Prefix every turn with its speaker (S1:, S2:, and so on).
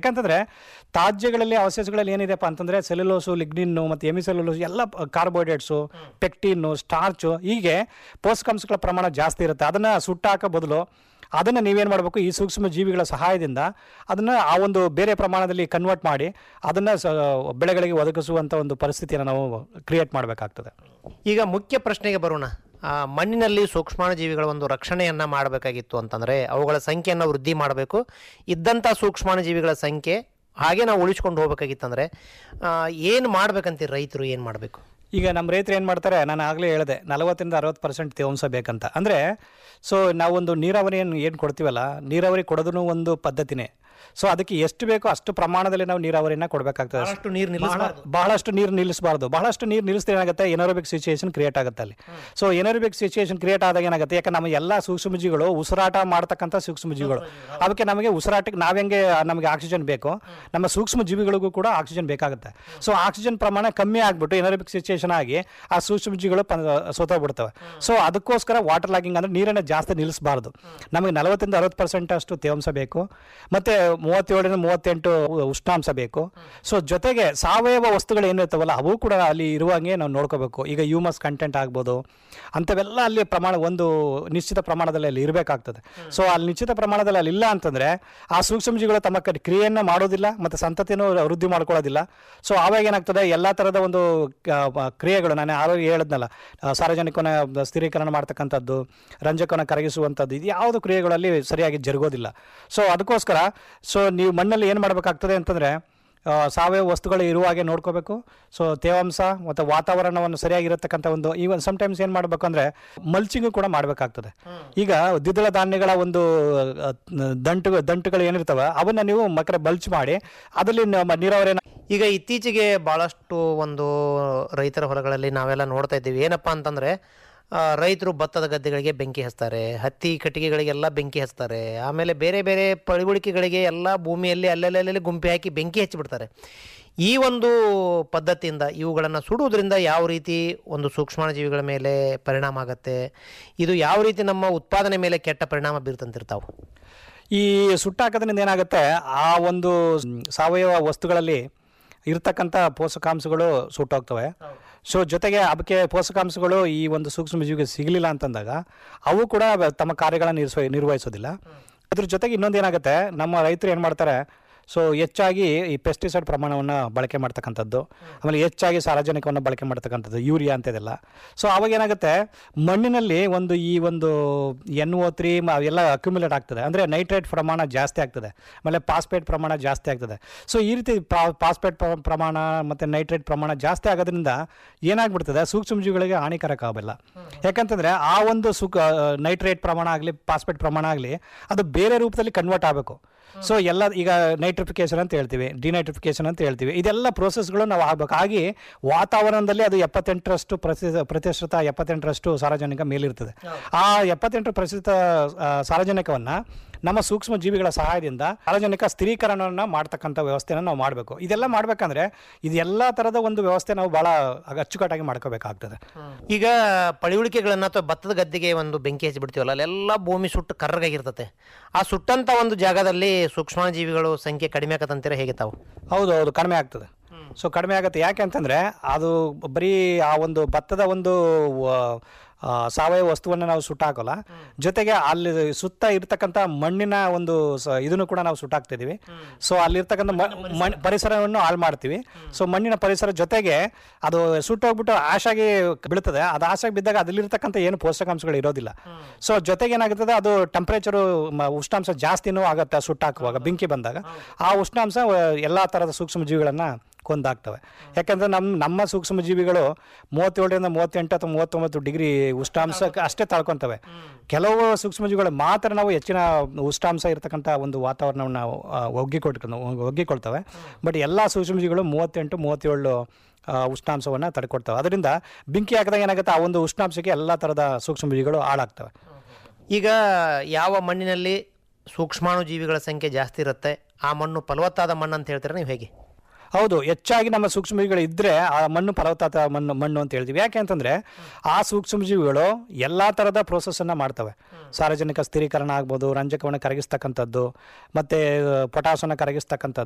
S1: ಯಾಕಂತಂದ್ರೆ ತಾಜ್ಯಗಳಲ್ಲಿ ಅವಶೇಷಗಳಲ್ಲಿ ಏನಿದೆಪ್ಪ ಅಂತಂದ್ರೆ ಸೆಲ್ಯುಲೋಸು ಲಿಗ್ನಿನ್ನು ಮತ್ತು ಎಮಿಸೆಲ್ಯುಲೋಸ್ ಎಲ್ಲ ಕಾರ್ಬೋಹೈಡ್ರೇಟ್ಸು ಪೆಕ್ಟಿನ್ನು ಸ್ಟಾರ್ಚು ಹೀಗೆ ಪೋಷಕಾಂಶಗಳ ಪ್ರಮಾಣ ಜಾಸ್ತಿ ಇರುತ್ತೆ ಅದನ್ನು ಸುಟ್ಟಾಕೋ ಬದಲು ಅದನ್ನು ನೀವೇನು ಮಾಡಬೇಕು ಈ ಸೂಕ್ಷ್ಮ ಜೀವಿಗಳ ಸಹಾಯದಿಂದ ಅದನ್ನು ಆ ಒಂದು ಬೇರೆ ಪ್ರಮಾಣದಲ್ಲಿ ಕನ್ವರ್ಟ್ ಮಾಡಿ ಅದನ್ನು ಸ ಬೆಳೆಗಳಿಗೆ ಒದಗಿಸುವಂಥ ಒಂದು ಪರಿಸ್ಥಿತಿಯನ್ನು ನಾವು ಕ್ರಿಯೇಟ್ ಮಾಡಬೇಕಾಗ್ತದೆ
S2: ಈಗ ಮುಖ್ಯ ಪ್ರಶ್ನೆಗೆ ಬರೋಣ ಆ, ಮಣ್ಣಿನಲ್ಲಿ ಸೂಕ್ಷ್ಮಾಣುಜೀವಿಗಳ ಒಂದು ರಕ್ಷಣೆಯನ್ನು ಮಾಡಬೇಕಾಗಿತ್ತು ಅಂತಂದರೆ ಅವುಗಳ ಸಂಖ್ಯೆಯನ್ನು ವೃದ್ಧಿ ಮಾಡಬೇಕು ಇದ್ದಂಥ ಸೂಕ್ಷ್ಮಾಣುಜೀವಿಗಳ ಸಂಖ್ಯೆ ಹಾಗೆ ನಾವು ಉಳಿಸ್ಕೊಂಡು ಹೋಗ್ಬೇಕಾಗಿತ್ತಂದ್ರೆ ಏನು ಮಾಡ್ಬೇಕಂತೀರಿ ರೈತರು ಏನು ಮಾಡಬೇಕು
S1: ಈಗ ನಮ್ಮ ರೈತರು ಏನು ಮಾಡ್ತಾರೆ ನಾನು ಆಗಲೇ ಹೇಳಿದೆ ನಲವತ್ತರಿಂದ ಅರವತ್ತು ಪರ್ಸೆಂಟ್ ತೇವಾಂಶ ಬೇಕಂತ ಅಂದರೆ ಸೊ ನಾವೊಂದು ನೀರಾವರಿಯನ್ನು ಏನು ಕೊಡ್ತೀವಲ್ಲ ನೀರಾವರಿ ಕೊಡೋದು ಒಂದು ಪದ್ಧತಿನೇ ಸೊ ಅದಕ್ಕೆ ಎಷ್ಟು ಬೇಕೋ ಅಷ್ಟು ಪ್ರಮಾಣದಲ್ಲಿ ನಾವು ನೀರಾವರಿನ ಕೊಡಬೇಕಾಗ್ತದೆ
S2: ಬಹಳಷ್ಟು ನೀರು
S1: ಬಹಳ-
S2: ನಿಲ್ಲಿಸಬಾರ್ದು
S1: ಬಹಳಷ್ಟು ನೀರು ನಿಲ್ಲಿಸಬಾರ್ದು ಬಹಳಷ್ಟು ನೀರು ನಿಲ್ಲಿಸಿದ್ರೆ ಏನಾಗುತ್ತೆ ಎನರೋಬಿಕ್ ಸಿಚುಯೇಷನ್ ಕ್ರಿಯೇಟ್ ಆಗುತ್ತೆ ಅಲ್ಲಿ ಸೊ ಎನರೋಬಿಕ್ ಸಿಚುಯೇಷನ್ ಕ್ರಿಯೇಟ್ ಆದಾಗ ಏನಾಗುತ್ತೆ ಯಾಕೆ ನಮ್ಮ ಎಲ್ಲ ಸೂಕ್ಷ್ಮಜೀವಿಗಳು ಉಸಿರಾಟ ಮಾಡ್ತಕ್ಕಂಥ ಸೂಕ್ಷ್ಮಜೀವಿಗಳು ಅದಕ್ಕೆ ನಮಗೆ ಉಸಿರಾಟಕ್ಕೆ ನಾವೆಂಗೆ ನಮಗೆ ಆಕ್ಸಿಜನ್ ಬೇಕು ನಮ್ಮ ಸೂಕ್ಷ್ಮ ಜೀವಿಗಳಿಗೂ ಕೂಡ ಆಕ್ಸಿಜನ್ ಬೇಕಾಗುತ್ತೆ ಸೊ ಆಕ್ಸಿಜನ್ ಪ್ರಮಾಣ ಕಮ್ಮಿ ಆಗಿಬಿಟ್ಟು ಎನರೋಬಿಕ್ ಸಿಚುಯೇಷನ್ ಆಗಿ ಆ ಸೂಕ್ಷ್ಮಜೀವಿಗಳು ಸೋತೋಗ್ಬಿಡ್ತವೆ ಸೊ ಅದಕ್ಕೋಸ್ಕರ ವಾಟರ್ ಲಾಗಿಂಗ್ ಅಂದ್ರೆ ನೀರನ್ನು ಜಾಸ್ತಿ ನಿಲ್ಲಿಸಬಾರ್ದು ನಮಗೆ ನಲವತ್ತರಿಂದ ಅರವತ್ತು ಪರ್ಸೆಂಟ್ ಅಷ್ಟು ತೇವಾಂಶ ಬೇಕು ಮತ್ತೆ ಮೂವತ್ತೇಳರಿಂದ ಮೂವತ್ತೆಂಟು ಉಷ್ಣಾಂಶ ಬೇಕು ಸೊ ಜೊತೆಗೆ ಸಾವಯವ ವಸ್ತುಗಳು ಏನಿರ್ತಾವಲ್ಲ ಅವು ಕೂಡ ಅಲ್ಲಿ ಇರುವಂಗೆ ನಾವು ನೋಡ್ಕೋಬೇಕು ಈಗ ಹ್ಯೂಮಸ್ ಕಂಟೆಂಟ್ ಆಗ್ಬೋದು ಅಂಥವೆಲ್ಲ ಅಲ್ಲಿ ಪ್ರಮಾಣ ಒಂದು ನಿಶ್ಚಿತ ಪ್ರಮಾಣದಲ್ಲಿ ಅಲ್ಲಿ ಇರಬೇಕಾಗ್ತದೆ ಸೊ ಅಲ್ಲಿ ನಿಶ್ಚಿತ ಪ್ರಮಾಣದಲ್ಲಿ ಅಲ್ಲಿ ಇಲ್ಲ ಅಂತಂದ್ರೆ ಆ ಸೂಕ್ಷ್ಮಜೀವಿಗಳು ತಮ್ಮ ಕ- ಕ್ರಿಯೆಯನ್ನು ಮಾಡೋದಿಲ್ಲ ಮತ್ತು ಸಂತತಿಯನ್ನು ವೃದ್ಧಿ ಮಾಡ್ಕೊಳ್ಳೋದಿಲ್ಲ ಸೊ ಆವಾಗ ಏನಾಗ್ತದೆ ಎಲ್ಲ ಥರದ ಒಂದು ಕ- ಮ- ಕ್ರಿಯೆಗಳು ನಾನು ಆರೋಗ್ಯ ಹೇಳಿದ್ನಲ್ಲ ಆ, ಸಾರ್ವಜನಿಕನ ಸ್ಥಿರೀಕರಣ ಮಾಡ್ತಕ್ಕಂಥದ್ದು ರಂಜಕವನ್ನು ಕರಗಿಸುವಂಥದ್ದು ಇದು ಯಾವುದು ಕ್ರಿಯೆಗಳಲ್ಲಿ ಸರಿಯಾಗಿ ಜರುಗೋದಿಲ್ಲ ಸೊ ಅದಕ್ಕೋಸ್ಕರ ಸೊ ನೀವು ಮಣ್ಣಲ್ಲಿ ಏನು ಮಾಡಬೇಕಾಗ್ತದೆ ಅಂತಂದರೆ ಸಾವಯವ ವಸ್ತುಗಳು ಇರುವ ಹಾಗೆ ನೋಡ್ಕೋಬೇಕು ಸೊ ತೇವಾಂಶ ಮತ್ತು ವಾತಾವರಣವನ್ನು ಸರಿಯಾಗಿರತಕ್ಕಂಥ ಒಂದು ಈವನ್ ಸಮಟೈಮ್ಸ್ ಏನು ಮಾಡಬೇಕು ಅಂದರೆ ಮಲ್ಚಿಂಗು ಕೂಡ ಮಾಡಬೇಕಾಗ್ತದೆ ಈಗ ದ್ವಿದಳ ಧಾನ್ಯಗಳ ಒಂದು ಆ, ದಂಟು ದಂಟುಗಳು ಏನಿರ್ತವೆ ಅವನ್ನ ನೀವು ಮಕ್ಕಳ ಬಲ್ಚ್ ಮಾಡಿ ಅದರಲ್ಲಿ ನಮ್ಮ ನೀರಾವರಿಯನ್ನು
S2: ಈಗ ಇತ್ತೀಚೆಗೆ ಭಾಳಷ್ಟು ಒಂದು ರೈತರ ಹೊಲಗಳಲ್ಲಿ ನಾವೆಲ್ಲ ನೋಡ್ತಾ ಇದ್ದೀವಿ ಏನಪ್ಪ ಅಂತಂದರೆ ರೈತರು ಭತ್ತದ ಗದ್ದೆಗಳಿಗೆ ಬೆಂಕಿ ಹಚ್ತಾರೆ ಹತ್ತಿ ಕಟ್ಟಿಗೆಗಳಿಗೆಲ್ಲ ಬೆಂಕಿ ಹಚ್ತಾರೆ ಆಮೇಲೆ ಬೇರೆ ಬೇರೆ ಪಳಿಗುಳಿಕೆಗಳಿಗೆ ಎಲ್ಲ ಭೂಮಿಯಲ್ಲಿ ಅಲ್ಲೆಲ್ಲೆಲ್ಲಿ ಗುಂಪಿ ಹಾಕಿ ಬೆಂಕಿ ಹಚ್ಚಿಬಿಡ್ತಾರೆ ಈ ಒಂದು ಪದ್ಧತಿಯಿಂದ ಇವುಗಳನ್ನು ಸುಡುವುದರಿಂದ ಯಾವ ರೀತಿ ಒಂದು ಸೂಕ್ಷ್ಮಾಣುಜೀವಿಗಳ ಮೇಲೆ ಪರಿಣಾಮ ಆಗುತ್ತೆ ಇದು ಯಾವ ರೀತಿ ನಮ್ಮ ಉತ್ಪಾದನೆ ಮೇಲೆ ಕೆಟ್ಟ ಪರಿಣಾಮ ಬೀರ್ತಂತಿರ್ತಾವೆ
S1: ಈ ಸುಟ್ಟಾಕೋದ್ರಿಂದ ಏನಾಗುತ್ತೆ ಆ ಒಂದು ಸಾವಯವ ವಸ್ತುಗಳಲ್ಲಿ ಇರ್ತಕ್ಕಂಥ ಪೋಷಕಾಂಶಗಳು ಸುಟ್ಟೋಗ್ತವೆ ಸೊ ಜೊತೆಗೆ ಅದಕ್ಕೆ ಪೋಷಕಾಂಶಗಳು ಈ ಒಂದು ಸೂಕ್ಷ್ಮ ಜೀವಿಗೆ ಸಿಗಲಿಲ್ಲ ಅಂತಂದಾಗ ಅವು ಕೂಡ ತಮ್ಮ ಕಾರ್ಯಗಳನ್ನು ನಿರ್ವಹ ನಿರ್ವಹಿಸೋದಿಲ್ಲ ಅದ್ರ ಜೊತೆಗೆ ಇನ್ನೊಂದು ಏನಾಗುತ್ತೆ ನಮ್ಮ ರೈತರು ಏನು ಮಾಡ್ತಾರೆ ಸೊ ಹೆಚ್ಚಾಗಿ ಈ ಪೆಸ್ಟಿಸೈಡ್ ಪ್ರಮಾಣವನ್ನು ಬಳಕೆ ಮಾಡ್ತಕ್ಕಂಥದ್ದು ಆಮೇಲೆ ಹೆಚ್ಚಾಗಿ ಸಾರಜನಕವನ್ನು ಬಳಕೆ ಮಾಡ್ತಕ್ಕಂಥದ್ದು ಯೂರಿಯಾ ಅಂತಿದೆಲ್ಲ ಸೊ ಅವಾಗ ಏನಾಗುತ್ತೆ ಮಣ್ಣಿನಲ್ಲಿ ಒಂದು ಈ ಒಂದು ಎನ್ ಓ ತ್ರೀ ಎಲ್ಲ ಅಕ್ಯುಮುಲೇಟ್ ಆಗ್ತದೆ ಅಂದರೆ ನೈಟ್ರೇಟ್ ಪ್ರಮಾಣ ಜಾಸ್ತಿ ಆಗ್ತದೆ ಆಮೇಲೆ ಪಾಸ್ಪೇಟ್ ಪ್ರಮಾಣ ಜಾಸ್ತಿ ಆಗ್ತದೆ ಸೊ ಈ ರೀತಿ ಪಾಸ್ಪೇಟ್ ಪ್ರಮಾಣ ಮತ್ತು ನೈಟ್ರೇಟ್ ಪ್ರಮಾಣ ಜಾಸ್ತಿ ಆಗೋದ್ರಿಂದ ಏನಾಗ್ಬಿಡ್ತದೆ ಸೂಕ್ಷ್ಮಜೀವಿಗಳಿಗೆ ಹಾನಿಕಾರಕ ಆಗಲ್ಲ ಯಾಕಂತಂದರೆ ಆ ಒಂದು ಸುಕ್ ನೈಟ್ರೇಟ್ ಪ್ರಮಾಣ ಆಗಲಿ ಪಾಸ್ಪೇಟ್ ಪ್ರಮಾಣ ಆಗಲಿ ಅದು ಬೇರೆ ರೂಪದಲ್ಲಿ ಕನ್ವರ್ಟ್ ಆಗಬೇಕು ಸೊ ಎಲ್ಲ ಈಗ ನೈಟ್ರಿಫಿಕೇಶನ್ ಅಂತ ಹೇಳ್ತೀವಿ ಡಿನೈಟ್ರಿಫಿಕೇಶನ್ ಅಂತ ಹೇಳ್ತೀವಿ ಇದೆಲ್ಲ ಪ್ರೋಸೆಸ್ಗಳು ನಾವು ಆಗ್ಬೇಕು ಆಗಿ ವಾತಾವರಣದಲ್ಲಿ ಅದು ಎಪ್ಪತ್ತೆಂಟರಷ್ಟು ಪ್ರತಿ ಪ್ರತಿಶತ ಎಪ್ಪತ್ತೆಂಟರಷ್ಟು ಸಾರಜನಕ ಮೇಲಿರ್ತದೆ ಆ ಎಪ್ಪತ್ತೆಂಟು ಪ್ರತಿಶತ ಆ, ಸಾರಜನಕವನ್ನು ನಮ್ಮ ಸೂಕ್ಷ್ಮ ಜೀವಿಗಳ ಸಹಾಯದಿಂದ ಸಾರಜನಕ ಸ್ಥಿರೀಕರಣವನ್ನು ಮಾಡ್ತಕ್ಕಂಥ ವ್ಯವಸ್ಥೆನ ನಾವು ಮಾಡಬೇಕು ಇದೆಲ್ಲ ಮಾಡಬೇಕಂದ್ರೆ ಇದೆಲ್ಲ ಥರದ ಒಂದು ವ್ಯವಸ್ಥೆ ನಾವು ಭಾಳ ಅಚ್ಚುಕಟ್ಟಾಗಿ ಮಾಡ್ಕೋಬೇಕಾಗ್ತದೆ
S2: ಈಗ ಪಳಿಯುಳಿಕೆಗಳನ್ನು ಅಥವಾ ಭತ್ತದ ಗದ್ದೆಗೆ ಒಂದು ಬೆಂಕಿ ಹಚ್ಚಿ ಬಿಡ್ತೀವಲ್ಲ ಅಲ್ಲೆಲ್ಲ ಭೂಮಿ ಸುಟ್ಟು ಕರ್ರಗಾಗಿರ್ತತೆ ಆ ಸುಟ್ಟಂಥ ಒಂದು ಜಾಗದಲ್ಲಿ ಸೂಕ್ಷ್ಮಾಣುಜೀವಿಗಳು ಸಂಖ್ಯೆ ಕಡಿಮೆ ಆಗತ್ತಂತೀರ ಹೇಗೆ ತಾವು
S1: ಹೌದು ಹೌದು ಕಡಿಮೆ ಆಗ್ತದೆ ಸೊ ಕಡಿಮೆ ಆಗುತ್ತೆ ಯಾಕೆ ಅಂತಂದರೆ ಅದು ಬರೀ ಆ ಒಂದು ಭತ್ತದ ಒಂದು ಆ, ಆ, ಸಾವಯವ ವಸ್ತುವನ್ನು ನಾವು ಸುಟ್ಟಾಕೋಲ್ಲ ಜೊತೆಗೆ ಅಲ್ಲಿ ಸುತ್ತ ಇರ್ತಕ್ಕಂಥ ಮಣ್ಣಿನ ಒಂದು ಸ ಇದನ್ನು ಕೂಡ ನಾವು ಸುಟ್ಟಾಕ್ತಿದ್ದೀವಿ ಸೊ ಅಲ್ಲಿರ್ತಕ್ಕಂಥ ಮಣ್ ಪರಿಸರವನ್ನು ಹಾಳು ಮಾಡ್ತೀವಿ ಸೊ ಮಣ್ಣಿನ ಪರಿಸರ ಜೊತೆಗೆ ಅದು ಸುಟ್ಟೋಗ್ಬಿಟ್ಟು ಆಶಾಗಿ ಬೀಳ್ತದೆ ಅದು ಆಶಾಗಿ ಬಿದ್ದಾಗ ಅದರಲ್ಲಿರ್ತಕ್ಕಂಥ ಏನು ಪೋಷಕಾಂಶಗಳು ಇರೋದಿಲ್ಲ ಸೊ ಜೊತೆಗೆ ಏನಾಗುತ್ತದೆ ಅದು ಟೆಂಪ್ರೇಚರು ಉಷ್ಣಾಂಶ ಜಾಸ್ತಿನೂ ಆಗುತ್ತೆ ಸುಟ್ಟಾಕುವಾಗ ಬೆಂಕಿ ಬಂದಾಗ ಆ ಉಷ್ಣಾಂಶ ಎಲ್ಲ ಥರದ ಸೂಕ್ಷ್ಮ ಜೀವಿಗಳನ್ನು ಕೊಂದಾಗ್ತವೆ ಯಾಕಂದರೆ ನಮ್ಮ ನಮ್ಮ ಸೂಕ್ಷ್ಮ ಜೀವಿಗಳು ಮೂವತ್ತೇಳರಿಂದ ಮೂವತ್ತೆಂಟು ಅಥವಾ ಮೂವತ್ತೊಂಬತ್ತು ಡಿಗ್ರಿ ಉಷ್ಣಾಂಶಕ್ಕೆ ಅಷ್ಟೇ ತಾಳ್ಕೊತವೆ ಕೆಲವು ಸೂಕ್ಷ್ಮಜೀವಿಗಳು ಮಾತ್ರ ನಾವು ಹೆಚ್ಚಿನ ಉಷ್ಣಾಂಶ ಇರತಕ್ಕಂಥ ಒಂದು ವಾತಾವರಣವನ್ನು ನಾವು ಆ, ಒಗ್ಗಿಕೊಟ್ಟು ಒಗ್ಗಿಕೊಳ್ತವೆ ಬಟ್ ಎಲ್ಲ ಸೂಕ್ಷ್ಮಜೀವಿಗಳು ಮೂವತ್ತೆಂಟು ಮೂವತ್ತೇಳು ಆ, ಉಷ್ಣಾಂಶವನ್ನು ತಡ್ಕೊಡ್ತವೆ ಅದರಿಂದ ಬೆಂಕಿ ಹಾಕಿದಾಗ ಏನಾಗುತ್ತೆ ಆ ಒಂದು ಉಷ್ಣಾಂಶಕ್ಕೆ ಎಲ್ಲ ಥರದ ಸೂಕ್ಷ್ಮಜೀವಿಗಳು ಹಾಳಾಗ್ತವೆ
S2: ಈಗ ಯಾವ ಮಣ್ಣಿನಲ್ಲಿ ಸೂಕ್ಷ್ಮಾಣುಜೀವಿಗಳ ಸಂಖ್ಯೆ ಜಾಸ್ತಿ ಇರುತ್ತೆ ಆ ಮಣ್ಣು ಫಲವತ್ತಾದ ಮಣ್ಣು ಅಂತ ಹೇಳ್ತೀರಾ ನೀವು ಹೇಗೆ
S1: ಹೌದು ಹೆಚ್ಚಾಗಿ ನಮ್ಮ ಸೂಕ್ಷ್ಮಜೀವಿಗಳು ಇದ್ದರೆ ಆ ಮಣ್ಣು ಫಲವತ್ತಾದ ಮಣ್ಣು ಮಣ್ಣು ಅಂತ ಹೇಳ್ತೀವಿ ಯಾಕೆ ಅಂತಂದರೆ ಆ ಸೂಕ್ಷ್ಮಜೀವಿಗಳು ಎಲ್ಲ ಥರದ ಪ್ರೋಸೆಸ್ಸನ್ನು ಮಾಡ್ತವೆ ಸಾರ್ವಜನಿಕ ಸ್ಥಿರೀಕರಣ ಆಗ್ಬೋದು ರಂಜಕವನ್ನು ಕರಗಿಸ್ತಕ್ಕಂಥದ್ದು ಮತ್ತು ಪೊಟಾಸನ್ನು ಕರಗಿಸ್ತಕ್ಕಂಥದ್ದು